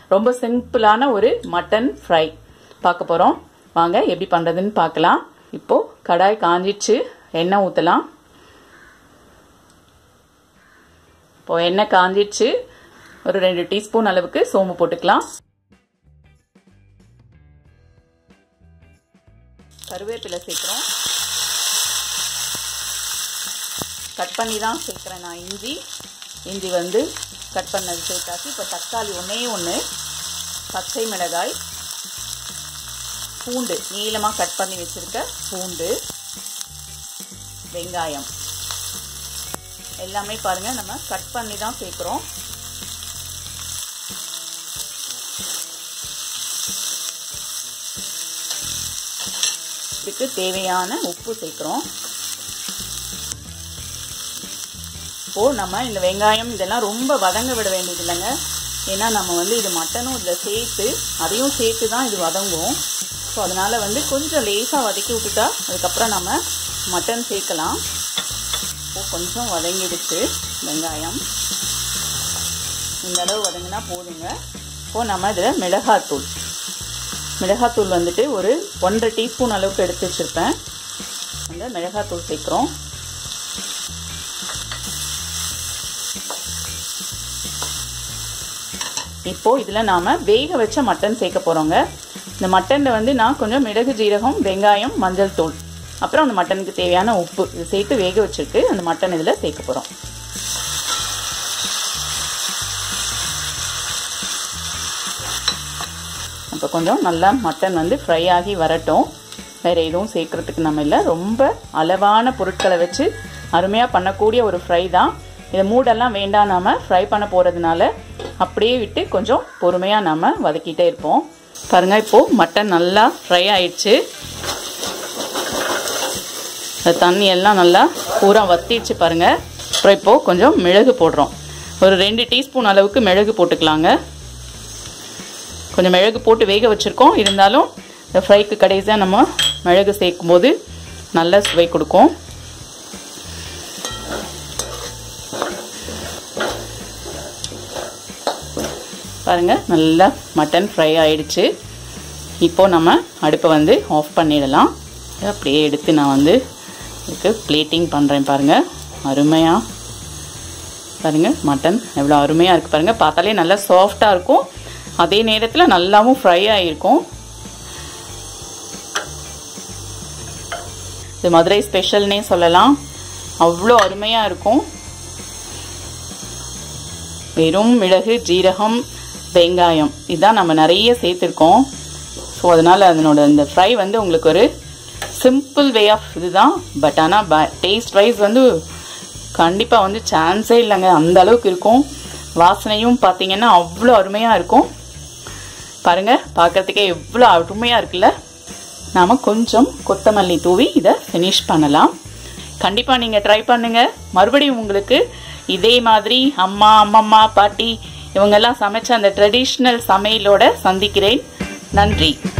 ரொம்ப சிம்பிளான ஒரு மட்டன் ஃப்ரை பார்க்க போகிறோம் வாங்க எப்படி பண்ணுறதுன்னு பார்க்கலாம் இப்போது கடாய் காஞ்சிச்சு எண்ணெய் ஊற்றலாம் இப்போது எண்ணெய் காஞ்சிச்சு ஒரு ரெண்டு டீஸ்பூன் அளவுக்கு சோம்பு போட்டுக்கலாம் கருவேப்பிலை சேர்க்குறோம் கட் பண்ணி தான் சேர்க்குறேன் நான் இஞ்சி இஞ்சி வந்து கட் பண்ணது சேர்த்தாச்சு இப்போ தக்காளி ஒன்றே ஒன்று பச்சை மிளகாய் பூண்டு நீளமாக கட் பண்ணி வச்சுருக்க பூண்டு வெங்காயம் எல்லாமே பாருங்கள் நம்ம கட் பண்ணி தான் சேர்க்குறோம் இதுக்கு தேவையான உப்பு சேர்க்குறோம் இப்போது நம்ம இந்த வெங்காயம் இதெல்லாம் ரொம்ப வதங்க விட வேண்டியது இல்லைங்க ஏன்னா நம்ம வந்து இது மட்டனும் இதில் சேர்த்து அதையும் சேர்த்து தான் இது வதங்கும் ஸோ அதனால் வந்து கொஞ்சம் லேசாக வதக்கி விட்டுட்டா அதுக்கப்புறம் நம்ம மட்டன் சேர்க்கலாம் இப்போ கொஞ்சம் வதங்கிடுச்சு வெங்காயம் இந்த அளவு வதங்கினா போதுங்க இப்போது நம்ம இதில் மிளகாத்தூள் மிளகாத்தூள் வந்துட்டு ஒரு ஒன்றரை டீஸ்பூன் அளவுக்கு எடுத்து வச்சுருப்பேன் அந்த மிளகாத்தூள் சேர்க்குறோம் இப்போது இதில் நாம் வேக வச்ச மட்டன் சேர்க்க போகிறோங்க இந்த மட்டனில் வந்து நான் கொஞ்சம் மிளகு ஜீரகம் வெங்காயம் மஞ்சள் தூள் அப்புறம் அந்த மட்டனுக்கு தேவையான உப்பு இது சேர்த்து வேக வச்சுட்டு அந்த மட்டன் இதில் சேர்க்க போகிறோம் இப்போ கொஞ்சம் நல்லா மட்டன் வந்து ஃப்ரை ஆகி வரட்டும் வேறு எதுவும் சேர்க்குறதுக்கு நம்ம இல்லை ரொம்ப அளவான பொருட்களை வச்சு அருமையாக பண்ணக்கூடிய ஒரு ஃப்ரை தான் இதை மூடெல்லாம் வேண்டாம் நாம் ஃப்ரை பண்ண போகிறதுனால அப்படியே விட்டு கொஞ்சம் பொறுமையாக நம்ம வதக்கிட்டே இருப்போம் பாருங்கள் இப்போது மட்டன் நல்லா ஃப்ரை ஆயிடுச்சு இந்த தண்ணி எல்லாம் நல்லா பூரா வத்திடுச்சு பாருங்கள் அப்புறம் இப்போது கொஞ்சம் மிளகு போடுறோம் ஒரு ரெண்டு டீஸ்பூன் அளவுக்கு மிளகு போட்டுக்கலாங்க கொஞ்சம் மிளகு போட்டு வேக வச்சுருக்கோம் இருந்தாலும் இந்த ஃப்ரைக்கு கடைசியாக நம்ம மிளகு சேர்க்கும் போது நல்ல சுவை கொடுக்கும் பாருங்கள் நல்லா மட்டன் ஃப்ரை ஆயிடுச்சு இப்போது நம்ம அடுப்பை வந்து ஆஃப் பண்ணிடலாம் அப்படியே எடுத்து நான் வந்து இதுக்கு பிளேட்டிங் பண்ணுறேன் பாருங்கள் அருமையாக பாருங்கள் மட்டன் எவ்வளோ அருமையாக இருக்குது பாருங்கள் பார்த்தாலே நல்லா சாஃப்டாக இருக்கும் அதே நேரத்தில் நல்லாவும் ஃப்ரை ஆகிருக்கும் இது மதுரை ஸ்பெஷல்னே சொல்லலாம் அவ்வளோ அருமையாக இருக்கும் வெறும் மிளகு ஜீரகம் வெங்காயம் இதுதான் நம்ம நிறைய சேர்த்துருக்கோம் ஸோ அதனால் அதனோட இந்த ஃப்ரை வந்து உங்களுக்கு ஒரு சிம்பிள் வே ஆஃப் இதுதான் பட் ஆனால் ப டேஸ்ட் வைஸ் வந்து கண்டிப்பாக வந்து சான்ஸே இல்லைங்க அந்த அளவுக்கு இருக்கும் வாசனையும் பார்த்தீங்கன்னா அவ்வளோ அருமையாக இருக்கும் பாருங்கள் பார்க்குறதுக்கே எவ்வளோ அருமையாக இருக்குல்ல நாம் கொஞ்சம் கொத்தமல்லி தூவி இதை ஃபினிஷ் பண்ணலாம் கண்டிப்பாக நீங்கள் ட்ரை பண்ணுங்கள் மறுபடியும் உங்களுக்கு இதே மாதிரி அம்மா அம்மம்மா பாட்டி இவங்கெல்லாம் சமைச்ச அந்த ட்ரெடிஷ்னல் சமையலோட சந்திக்கிறேன் நன்றி